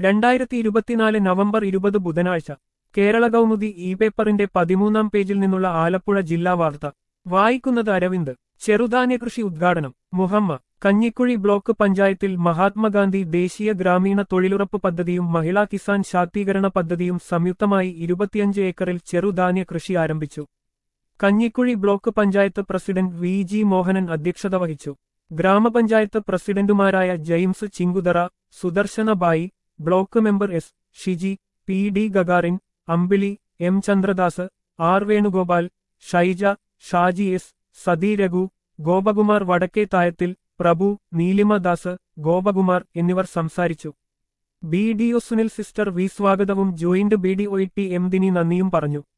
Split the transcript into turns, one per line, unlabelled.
രണ്ടായിരത്തി ഇരുപത്തിനാല് നവംബർ ഇരുപത് ബുധനാഴ്ച കേരള കൗമുദി ഇ പേപ്പറിന്റെ പതിമൂന്നാം പേജിൽ നിന്നുള്ള ആലപ്പുഴ ജില്ലാ വാർത്ത വായിക്കുന്നത് അരവിന്ദ് ചെറുധാന്യ കൃഷി ഉദ്ഘാടനം മുഹമ്മ കഞ്ഞിക്കുഴി ബ്ലോക്ക് പഞ്ചായത്തിൽ മഹാത്മാഗാന്ധി ദേശീയ ഗ്രാമീണ തൊഴിലുറപ്പ് പദ്ധതിയും മഹിളാ കിസാൻ ശാക്തീകരണ പദ്ധതിയും സംയുക്തമായി ഇരുപത്തിയഞ്ച് ഏക്കറിൽ ചെറുധാന്യ കൃഷി ആരംഭിച്ചു Kanjikuzhi block panchayat president V G Mohanan അധ്യക്ഷത വഹിച്ചു ഗ്രാമപഞ്ചായത്ത് പ്രസിഡന്റുമാരായ James Chinkuthara Sudarshana Bai block member S Shiji P D Gagarin Ambili M Chandradas R Venugopal Shaija Shaji S Sathi Raghu Gopakumar Vadakke Thayathil Prabhu Neelimadas Gopakumar എന്നിവർ സംസാരിച്ചു B D O Sunil sister V സ്വാഗതവും joint B D O T M Dini നന്ദിയും പറഞ്ഞു